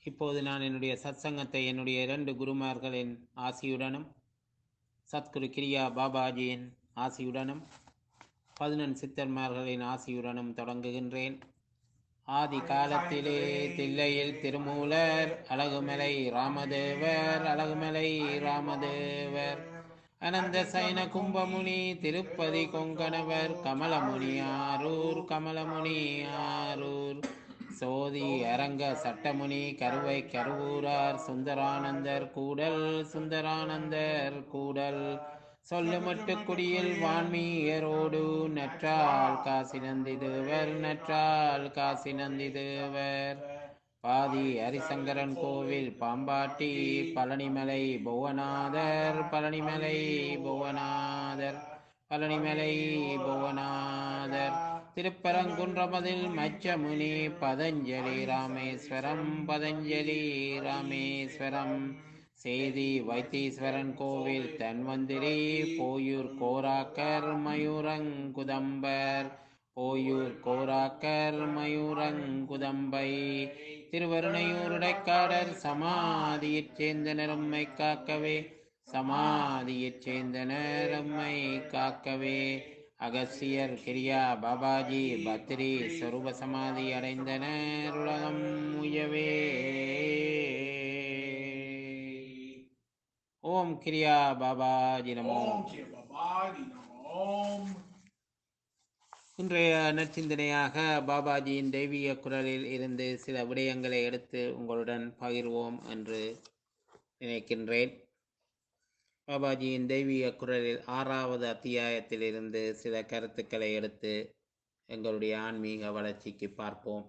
இப்போது நான் என்னுடைய சத்சங்கத்தை என்னுடைய இரண்டு குருமார்களின் ஆசியுடனும் சத்குரு கிரியா பாபாஜியின் ஆசியுடனும் பதினெண் சித்தர்மார்களின் ஆசியுடனும் தொடங்குகின்றேன் ஆதி காலத்திலே தில்லையில் திருமூலர் அழகுமலை ராமதேவர் அழகுமலை ராமதேவர் அனந்த சைன கும்பமுனி திருப்பதி கொங்கணவர் கமலமுனி ஆரூர் கமலமுனி ஆரூர் சோதி அரங்க சட்டமுனி கருவை கருவூரார் சுந்தரானந்தர் கூடல் சுந்தரானந்தர் கூடல் சொல்லுமட்டு குடியில் வான்மீயரோடு நற்றால் காசி நந்தி தேவர் நற்றால் காசி நந்தி தேவர் பாதி ஹரிசங்கரன் கோவில் பாம்பாட்டி பழனிமலை புவனாதர் பழனிமலை புவனாதர் பழனிமலை புவனாதர் திருப்பரங்குன்றமதில் மச்சமுனி பதஞ்சலி ராமேஸ்வரம் பதஞ்சலி ராமேஸ்வரம் சேதி வைத்தீஸ்வரன் கோவில் தன்வந்திரி போயூர் கோராக்கர் மயூரங்குதம்பர் போயூர் கோராக்கர் மயூரங்குதம்பை திருவருணையூருடைக்காடர் சமாதியைச் சேர்ந்த நெரும்மை காக்கவே சமாதியைச் சேர்ந்த நெரும்மை காக்கவே அகசியர் கிரியா பாபாஜி பத்ரி சொரூப சமாதி அடைந்தனர் உலகம் உயவே ஓம் கிரியா பாபாஜி நமோ ஓம் கிய பாபாஜி நமோம் இன்றைய நற்சிந்தனையாக பாபாஜியின் தெய்வீக குரலில் இருந்து சில விடயங்களை எடுத்து உங்களுடன் பகிர்வோம் என்று நினைக்கின்றேன் பாபாஜியின் தெய்வீக குரலில் ஆறாவது அத்தியாயத்திலிருந்து சில கருத்துக்களை எடுத்து எங்களுடைய ஆன்மீக வளர்ச்சிக்கு பார்ப்போம்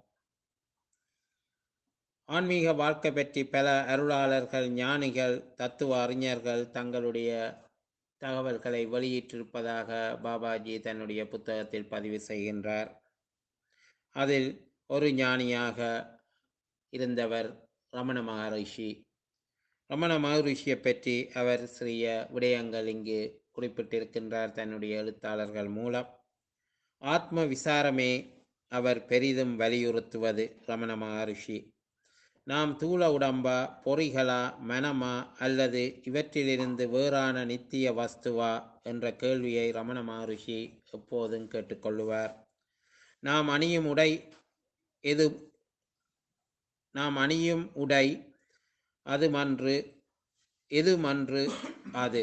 ஆன்மீக வாழ்க்கை பற்றி பல அருளாளர்கள் ஞானிகள் தத்துவ அறிஞர்கள் தங்களுடைய தகவல்களை வெளியிட்டிருப்பதாக பாபாஜி தன்னுடைய புத்தகத்தில் பதிவு செய்கின்றார் அதில் ஒரு ஞானியாக இருந்தவர் ரமண மகரிஷி ரமண மகரிஷியை பற்றி அவர் சிறிய விடயங்கள் இங்கு குறிப்பிட்டிருக்கின்றார் தன்னுடைய எழுத்தாளர்கள் மூலம் ஆத்ம விசாரமே அவர் பெரிதும் வலியுறுத்துவது ரமண மகரிஷி நாம் தூள உடம்பா பொறிகளா மனமா அல்லது இவற்றிலிருந்து வேறான நித்திய வஸ்துவா என்ற கேள்வியை ரமண மகரிஷி எப்போதும் கேட்டுக்கொள்ளுவார் நாம் அணியும் உடை எது நாம் அணியும் உடை அது மன்று எது மன்று அது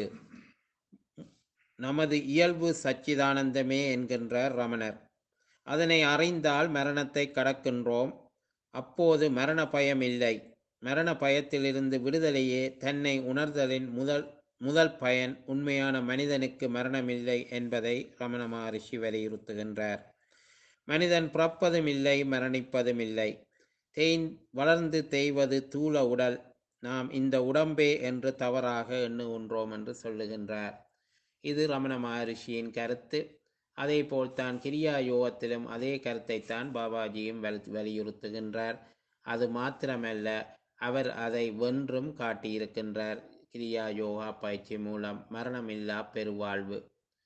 நமது இயல்பு சச்சிதானந்தமே என்கின்றார் ரமணர் அதனை அறிந்தால் மரணத்தை கடக்கின்றோம் அப்போது மரண பயம் இல்லை மரண பயத்திலிருந்து விடுதலையே தன்னை உணர்தலின் முதல் முதல் பயன் உண்மையான மனிதனுக்கு மரணமில்லை என்பதை ரமண மகரிஷி வலியுறுத்துகின்றார் மனிதன் பிறப்பதும் இல்லை மரணிப்பதும் இல்லை தேய் வளர்ந்து தேய்வது தூள உடல் நாம் இந்த உடம்பே என்று தவறாக எண்ணுகின்றோம் என்று சொல்லுகின்றார் இது ரமண மகரிஷியின் கருத்து அதே போல்தான் கிரியா யோகத்திலும் அதே கருத்தைத்தான் பாபாஜியும் வலி- வலியுறுத்துகின்றார் அது மாத்திரமல்ல அவர் அதை வென்றும் காட்டியிருக்கின்றார் கிரியா யோகா பயிற்சி மூலம் மரணமில்லா பெருவாழ்வு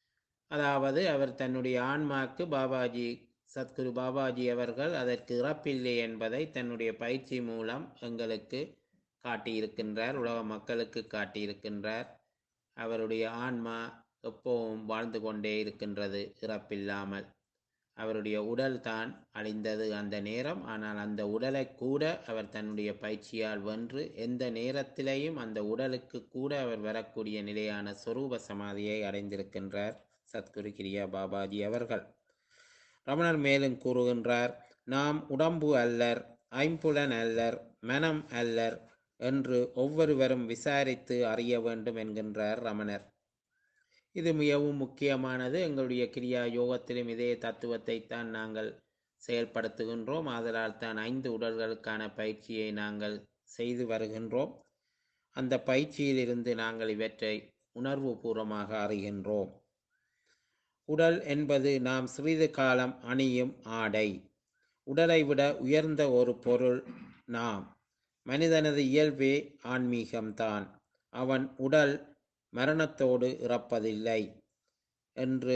அதாவது அவர் தன்னுடைய ஆன்மாக்கு பாபாஜி சத்குரு பாபாஜி அவர்கள் அதற்கு இறப்பில்லை என்பதை தன்னுடைய பயிற்சி மூலம் எங்களுக்கு காட்டியிருக்கின்றார் உலக மக்களுக்கு காட்டியிருக்கின்றார் அவருடைய ஆன்மா எப்பவும் வாழ்ந்து கொண்டே இருக்கின்றது இறப்பில்லாமல் அவருடைய உடல் தான் அழிந்தது அந்த நேரம் ஆனால் அந்த உடலை கூட அவர் தன்னுடைய பயிற்சியால் வென்று எந்த நேரத்திலேயும் அந்த உடலுக்கு கூட அவர் வரக்கூடிய நிலையான சொரூப சமாதியை அடைந்திருக்கின்றார் சத்குரு கிரியா பாபாஜி அவர்கள் ரமணர் மேலும் கூறுகின்றார் நாம் உடம்பு அல்லர் ஐம்புலன் அல்லர் மனம் அல்லர் என்று ஒவ்வொருவரும் விசாரித்து அறிய வேண்டும் என்கின்றார் ரமணர் இது மிகவும் முக்கியமானது எங்களுடைய கிரியா யோகத்திலும் இதே தத்துவத்தை தான் நாங்கள் செயல்படுத்துகின்றோம் ஆதலால் தான் ஐந்து உடல்களுக்கான பயிற்சியை நாங்கள் செய்து வருகின்றோம் அந்த பயிற்சியிலிருந்து நாங்கள் இவற்றை உணர்வு பூர்வமாக அறிகின்றோம் உடல் என்பது நாம் சிறிது காலம் அணியும் ஆடை உடலை விட உயர்ந்த ஒரு பொருள் நாம் மனிதனது இயல்பே ஆன்மீகம்தான் அவன் உடல் மரணத்தோடு இறப்பதில்லை என்று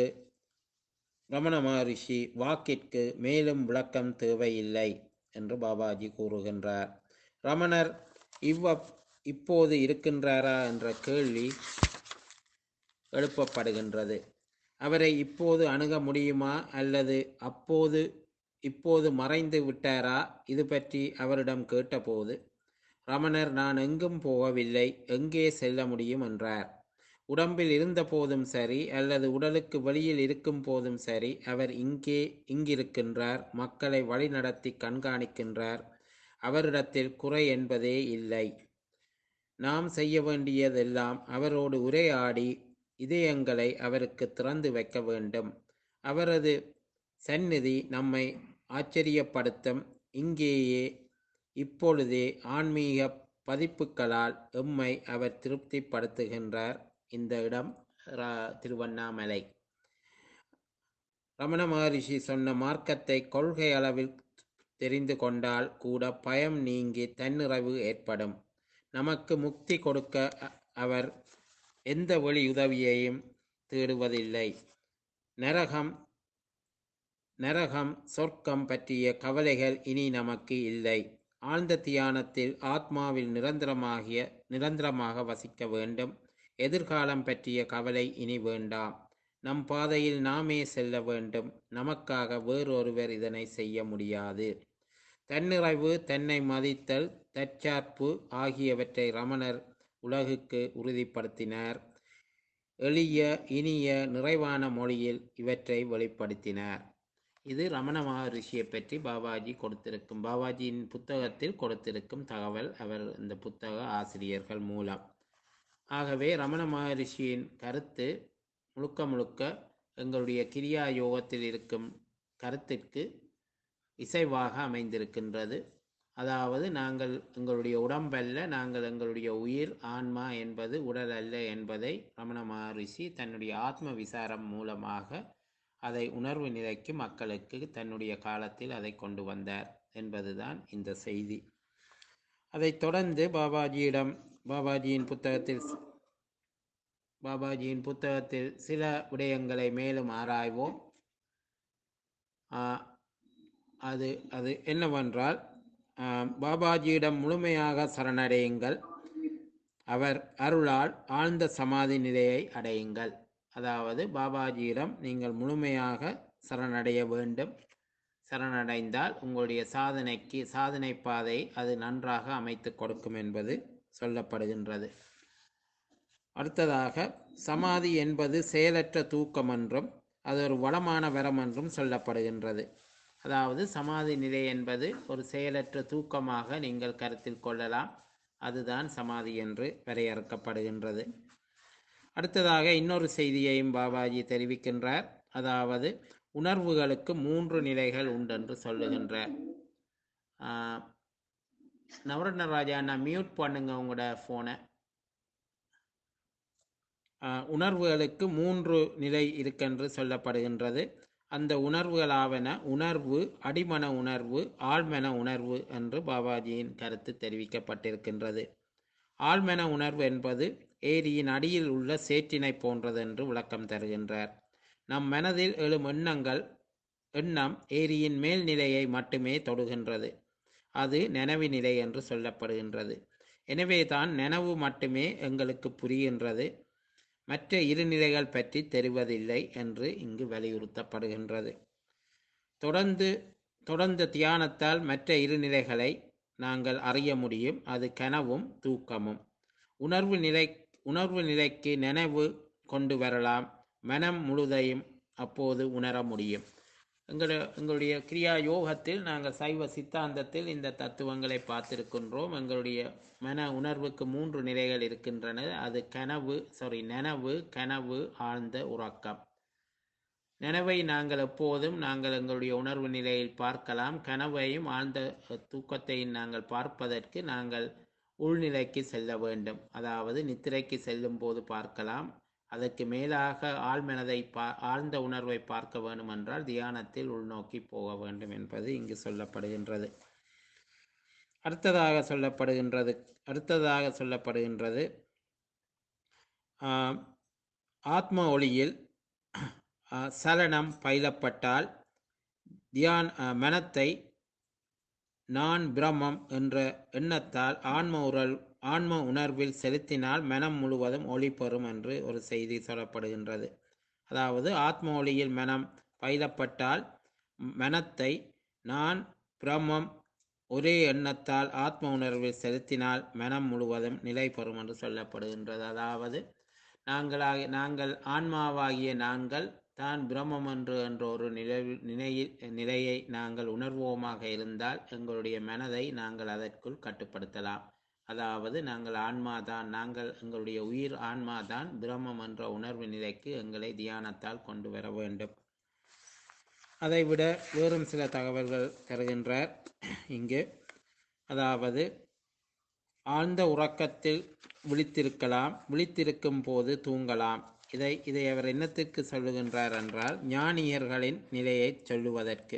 ரமண மகரிஷி வாக்கிற்கு மேலும் விளக்கம் தேவையில்லை என்று பாபாஜி கூறுகின்றார் ரமணர் இவ்வ இப்போது இருக்கின்றாரா என்ற கேள்வி எழுப்பப்படுகின்றது அவரை இப்போது அணுக முடியுமா அல்லது அப்போது இப்போது மறைந்து விட்டாரா இது பற்றி அவரிடம் கேட்டபோது ரமணர் நான் எங்கும் போகவில்லை எங்கே செல்ல முடியும் என்றார் உடம்பில் இருந்த போதும் சரி அல்லது உடலுக்கு வெளியில் இருக்கும் போதும் சரி அவர் இங்கே இங்கிருக்கின்றார் மக்களை வழிநடத்தி கண்காணிக்கின்றார் அவரிடத்தில் குறை என்பதே இல்லை நாம் செய்ய வேண்டியதெல்லாம் அவரோடு உரையாடி இதயங்களை அவருக்கு திறந்து வைக்க வேண்டும் அவரது சந்நிதி நம்மை ஆச்சரியப்படுத்தும் இங்கேயே இப்பொழுதே ஆன்மீக பதிப்புகளால் எம்மை அவர் திருப்திப்படுத்துகின்றார் இந்த இடம் ரா- திருவண்ணாமலை ரமண மகரிஷி சொன்ன மார்க்கத்தை கொள்கை அளவில் தெரிந்து கொண்டால் கூட பயம் நீங்கி தன்னிறைவு ஏற்படும் நமக்கு முக்தி கொடுக்க அ- அவர் எந்த வழி உதவியையும் தேடுவதில்லை நரகம் நரகம் சொர்க்கம் பற்றிய கவலைகள் இனி நமக்கு இல்லை ஆழ்ந்த தியானத்தில் ஆத்மாவில் நிரந்தரமாகிய நிரந்தரமாக வசிக்க வேண்டும் எதிர்காலம் பற்றிய கவலை இனி வேண்டாம் நம் பாதையில் நாமே செல்ல வேண்டும் நமக்காக வேறொருவர் இதனை செய்ய முடியாது தன்னிறைவு தன்னை மதித்தல் தற்சார்பு ஆகியவற்றை ரமணர் உலகுக்கு உறுதிப்படுத்தினார் எளிய இனிய நிறைவான மொழியில் இவற்றை வெளிப்படுத்தினார் இது ரமண மகரிஷியை பற்றி பாபாஜி கொடுத்திருக்கும் பாபாஜியின் புத்தகத்தில் கொடுத்திருக்கும் தகவல் அவர் இந்த புத்தக ஆசிரியர்கள் மூலம் ஆகவே ரமண மகரிஷியின் கருத்து முழுக்க முழுக்க எங்களுடைய கிரியா யோகத்தில் இருக்கும் கருத்திற்கு இசைவாக அமைந்திருக்கின்றது அதாவது நாங்கள் எங்களுடைய உடம்பல்ல நாங்கள் எங்களுடைய உயிர் ஆன்மா என்பது உடல் அல்ல என்பதை ரமண மகரிஷி தன்னுடைய ஆத்ம விசாரம் மூலமாக அதை உணர்வு நிலைக்கு மக்களுக்கு தன்னுடைய காலத்தில் அதை கொண்டு வந்தார் என்பதுதான் இந்த செய்தி அதைத் தொடர்ந்து பாபாஜியிடம் பாபாஜியின் புத்தகத்தில் பாபாஜியின் புத்தகத்தில் சில விடயங்களை மேலும் ஆராய்வோம் ஆ, அது அது என்னவென்றால் ஆ, பாபாஜியிடம் முழுமையாக சரணடையுங்கள் அவர் அருளால் ஆழ்ந்த சமாதி நிலையை அடையுங்கள் அதாவது பாபாஜியிடம் நீங்கள் முழுமையாக சரணடைய வேண்டும் சரணடைந்தால் உங்களுடைய சாதனைக்கு சாதனை பாதை அது நன்றாக அமைத்து கொடுக்கும் என்பது சொல்லப்படுகின்றது அடுத்ததாக சமாதி என்பது செயலற்ற தூக்கம் என்றும் அது ஒரு வளமான வரம் என்றும் சொல்லப்படுகின்றது அதாவது சமாதி நிலை என்பது ஒரு செயலற்ற தூக்கமாக நீங்கள் கருத்தில் கொள்ளலாம் அதுதான் சமாதி என்று வரையறுக்கப்படுகின்றது அடுத்ததாக இன்னொரு செய்தியையும் பாபாஜி தெரிவிக்கின்றார் அதாவது உணர்வுகளுக்கு மூன்று நிலைகள் உண்டென்று சொல்லுகின்றார் ஆஹ், நவரத்ன ராஜா நான் மியூட் பண்ணுங்க உங்களோட ஃபோனை உணர்வுகளுக்கு மூன்று நிலை இருக்கென்று சொல்லப்படுகின்றது அந்த உணர்வுகளாவன உணர்வு அடிமன உணர்வு ஆழ்மன உணர்வு என்று பாபாஜியின் கருத்து தெரிவிக்கப்பட்டிருக்கின்றது ஆழ்மன உணர்வு என்பது ஏரியின் அடியில் உள்ள சேற்றினை போன்றது என்று விளக்கம் தருகின்றார் நம் மனதில் எழும் எண்ணங்கள் எண்ணம் ஏரியின் மேல் நிலையை மட்டுமே தொடுகின்றது அது நனவு நிலை என்று சொல்லப்படுகின்றது எனவே தான் நனவு மட்டுமே எங்களுக்கு புரிகின்றது மற்ற இரு நிலைகள் பற்றி தெரிவதில்லை என்று இங்கு வலியுறுத்தப்படுகின்றது தொடர்ந்து தொடர்ந்த தியானத்தால் மற்ற இரு நிலைகளை நாங்கள் அறிய முடியும் அது கனவும் தூக்கமும் உணர்வு நிலை உணர்வு நிலைக்கு நினைவு கொண்டு வரலாம் மனம் முழுதையும் அப்போது உணர முடியும் எங்கள எங்களுடைய கிரியா யோகத்தில் நாங்கள் சைவ சித்தாந்தத்தில் இந்த தத்துவங்களை பார்த்திருக்கின்றோம் எங்களுடைய மன உணர்வுக்கு மூன்று நிலைகள் இருக்கின்றன அது கனவு சாரி நனவு கனவு ஆழ்ந்த உறக்கம் நனவை நாங்கள் எப்போதும் நாங்கள் எங்களுடைய உணர்வு நிலையில் பார்க்கலாம் கனவையும் ஆழ்ந்த அஹ், தூக்கத்தையும் நாங்கள் பார்ப்பதற்கு நாங்கள் உள்நிலைக்கு செல்ல வேண்டும் அதாவது நித்திரைக்கு செல்லும் போது பார்க்கலாம் அதற்கு மேலாக ஆழ்மனதை பா ஆழ்ந்த உணர்வை பார்க்க வேண்டும் என்றால் தியானத்தில் உள்நோக்கி போக வேண்டும் என்பது இங்கு சொல்லப்படுகின்றது அடுத்ததாக சொல்லப்படுகின்றது அடுத்ததாக சொல்லப்படுகின்றது ஆம், ஆத்ம ஒளியில் ஆ, சலனம் பயிலப்பட்டால் தியான் ஆ, மனத்தை நான் பிரம்மம் என்ற எண்ணத்தால் ஆன்ம உரல் ஆன்ம உணர்வில் செலுத்தினால் மனம் முழுவதும் ஒளி பெறும் என்று ஒரு செய்தி சொல்லப்படுகின்றது அதாவது ஆத்ம ஒளியில் மனம் பயிலப்பட்டால் மனத்தை நான் பிரம்மம் ஒரே எண்ணத்தால் ஆத்ம உணர்வில் செலுத்தினால் மனம் முழுவதும் நிலை பெறும் என்று சொல்லப்படுகின்றது அதாவது நாங்களாக நாங்கள் ஆன்மாவாகிய நாங்கள் தான் பிரம்மம் என்று என்ற ஒரு நிலை நிலையில் நிலையை நாங்கள் உணர்வோமாக இருந்தால் எங்களுடைய மனதை நாங்கள் அதற்குள் கட்டுப்படுத்தலாம் அதாவது நாங்கள் ஆன்மா தான் நாங்கள் எங்களுடைய உயிர் ஆன்மா தான் பிரம்மம் என்ற உணர்வு நிலைக்கு எங்களை தியானத்தால் கொண்டு வர வேண்டும் அதைவிட வேறும் சில தகவல்கள் தருகின்றார் இங்கு அதாவது ஆழ்ந்த உறக்கத்தில் விழித்திருக்கலாம் விழித்திருக்கும் போது தூங்கலாம் இதை இதை அவர் என்னத்திற்கு சொல்லுகின்றார் என்றால் ஞானியர்களின் நிலையை சொல்லுவதற்கு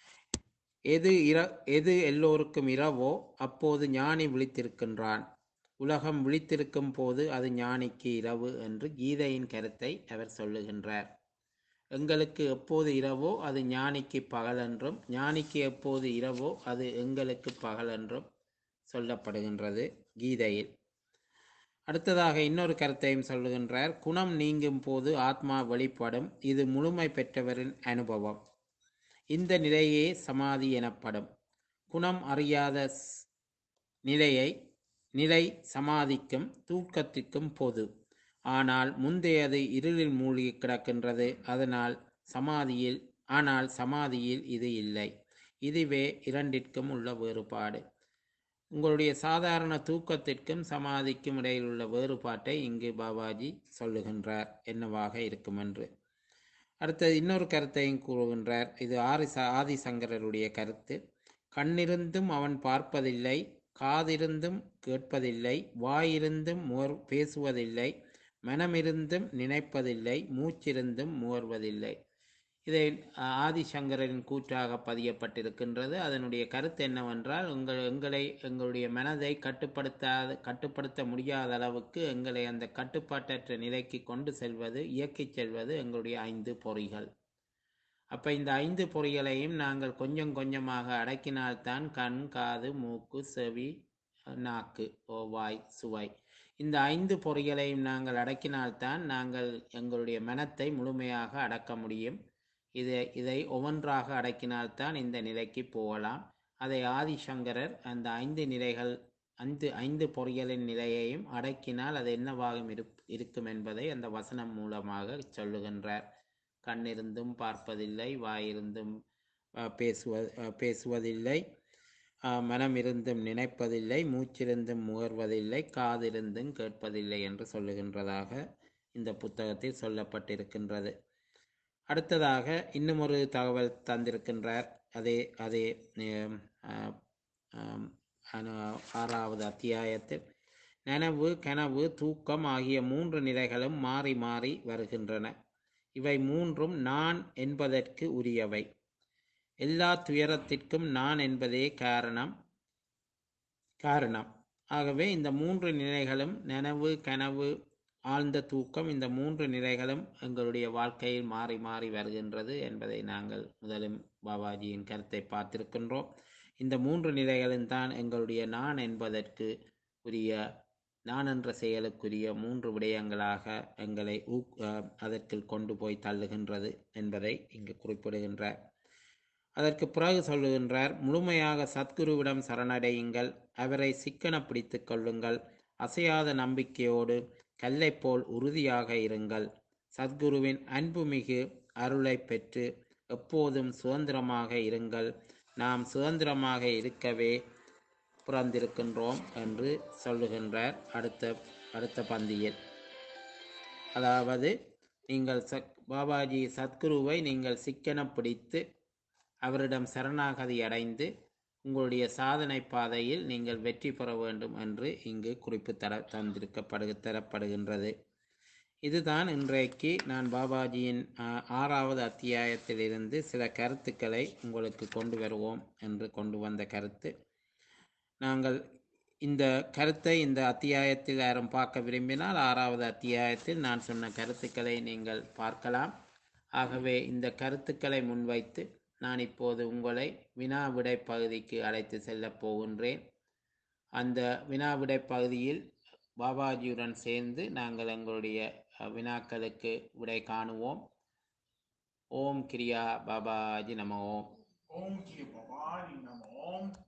எது இர எது எல்லோருக்கும் இரவோ அப்போது ஞானி விழித்திருக்கின்றான் உலகம் விழித்திருக்கும் போது அது ஞானிக்கு இரவு என்று கீதையின் கருத்தை அவர் சொல்லுகின்றார் எங்களுக்கு எப்போது இரவோ அது ஞானிக்கு பகல் என்றும் ஞானிக்கு எப்போது இரவோ அது எங்களுக்கு பகல் என்றும் சொல்லப்படுகின்றது கீதையில் அடுத்ததாக இன்னொரு கருத்தையும் சொல்லுகின்றார் குணம் நீங்கும் போது ஆத்மா வெளிப்படும் இது முழுமை பெற்றவரின் அனுபவம் இந்த நிலையே சமாதி எனப்படும் குணம் அறியாத ஸ்- நிலையை நிலை சமாதிக்கும் தூக்கத்திற்கும் பொது ஆனால் முந்தையது இருளில் மூழ்கி கிடக்கின்றது அதனால் சமாதியில் ஆனால் சமாதியில் இது இல்லை இதுவே இரண்டிற்கும் உள்ள வேறுபாடு உங்களுடைய சாதாரண தூக்கத்திற்கும் சமாதிக்கும் இடையில் உள்ள வேறுபாட்டை இங்கு பாபாஜி சொல்லுகின்றார் என்னவாக இருக்கும் என்று அடுத்தது இன்னொரு கருத்தையும் கூறுகின்றார் இது ஆரி ஆதிசங்கரருடைய கருத்து கண்ணிருந்தும் அவன் பார்ப்பதில்லை காதிருந்தும் கேட்பதில்லை வாயிருந்தும் முகர் பேசுவதில்லை மனமிருந்தும் நினைப்பதில்லை மூச்சிருந்தும் முகர்வதில்லை இதை அஹ், ஆதிசங்கரின் கூற்றாக பதியப்பட்டிருக்கின்றது அதனுடைய கருத்து என்னவென்றால் உங்கள் எங்களை எங்களுடைய மனதை கட்டுப்படுத்தாத கட்டுப்படுத்த முடியாத அளவுக்கு எங்களை அந்த கட்டுப்பாட்டற்ற நிலைக்கு கொண்டு செல்வது இயக்கிச் செல்வது எங்களுடைய ஐந்து பொறிகள் அப்ப இந்த ஐந்து பொறிகளையும் நாங்கள் கொஞ்சம் கொஞ்சமாக அடக்கினால்தான் கண் காது மூக்கு செவி நாக்கு ஓ வாய் சுவை இந்த ஐந்து பொறிகளையும் நாங்கள் அடக்கினால்தான் நாங்கள் எங்களுடைய மனத்தை முழுமையாக அடக்க முடியும் இதை இதை ஒவ்வொன்றாக அடக்கினால்தான் இந்த நிலைக்கு போகலாம் அதை ஆதிசங்கரர் அந்த ஐந்து நிலைகள் ஐந்து ஐந்து பொறிகளின் நிலையையும் அடக்கினால் அது என்னவாகும் இருப்- இருக்கும் என்பதை அந்த வசனம் மூலமாக சொல்லுகின்றார் கண்ணிருந்தும் பார்ப்பதில்லை வாயிருந்தும் அஹ், பேசுவ அஹ், பேசுவதில்லை அஹ், மனமிருந்தும் நினைப்பதில்லை மூச்சிருந்தும் முகர்வதில்லை காதிருந்தும் கேட்பதில்லை என்று சொல்லுகின்றதாக இந்த புத்தகத்தில் சொல்லப்பட்டிருக்கின்றது அடுத்ததாக இன்னும் ஒரு தகவல் தந்திருக்கின்றார் அதே அதே ஆம், ஆம், ஆம், ஆன- ஆறாவது அத்தியாயத்தில் நனவு கனவு தூக்கம் ஆகிய மூன்று நிலைகளும் மாறி மாறி வருகின்றன இவை மூன்றும் நான் என்பதற்கு உரியவை எல்லா துயரத்திற்கும் நான் என்பதே காரணம் காரணம் ஆகவே இந்த மூன்று நிலைகளும் நனவு கனவு ஆழ்ந்த தூக்கம் இந்த மூன்று நிலைகளும் எங்களுடைய வாழ்க்கையில் மாறி மாறி வருகின்றது என்பதை நாங்கள் முதலும் பாபாஜியின் கருத்தை பார்த்திருக்கின்றோம் இந்த மூன்று நிலைகளும் தான் எங்களுடைய நான் என்பதற்கு உரிய நான் என்ற செயலுக்குரிய மூன்று விடயங்களாக எங்களை ஊக் அஹ், அதற்குள் கொண்டு போய் தள்ளுகின்றது என்பதை இங்கு குறிப்பிடுகின்றார் அதற்கு பிறகு சொல்லுகின்றார் முழுமையாக சத்குருவிடம் சரணடையுங்கள் அவரை சிக்கன பிடித்துக் கொள்ளுங்கள் அசையாத நம்பிக்கையோடு கல்லைப் போல் உறுதியாக இருங்கள் சத்குருவின் அன்புமிகு அருளை பெற்று எப்போதும் சுதந்திரமாக இருங்கள் நாம் சுதந்திரமாக இருக்கவே பிறந்திருக்கின்றோம் என்று சொல்லுகின்றார் அடுத்த அடுத்த பந்தியில் அதாவது நீங்கள் சத் பாபாஜி சத்குருவை நீங்கள் சிக்கன பிடித்து அவரிடம் சரணாகதி அடைந்து உங்களுடைய சாதனை பாதையில் நீங்கள் வெற்றி பெற வேண்டும் என்று இங்கு குறிப்பு தர தந்திருக்கப்படு தரப்படுகின்றது இதுதான் இன்றைக்கு நான் பாபாஜியின் ஆ, ஆறாவது அத்தியாயத்திலிருந்து சில கருத்துக்களை உங்களுக்கு கொண்டு வருவோம் என்று கொண்டு வந்த கருத்து நாங்கள் இந்த கருத்தை இந்த அத்தியாயத்தில் யாரும் பார்க்க விரும்பினால் ஆறாவது அத்தியாயத்தில் நான் சொன்ன கருத்துக்களை நீங்கள் பார்க்கலாம் ஆகவே இந்த கருத்துக்களை முன்வைத்து நான் இப்போது உங்களை வினா விடை பகுதிக்கு அழைத்து செல்லப் போகின்றேன் அந்த வினா விடை பகுதியில் பாபாஜியுடன் சேர்ந்து நாங்கள் எங்களுடைய அஹ், வினாக்களுக்கு விடை காணுவோம் ஓம் கிரியா பாபாஜி நம ஓம் Om Ki Bhavani Namo Om.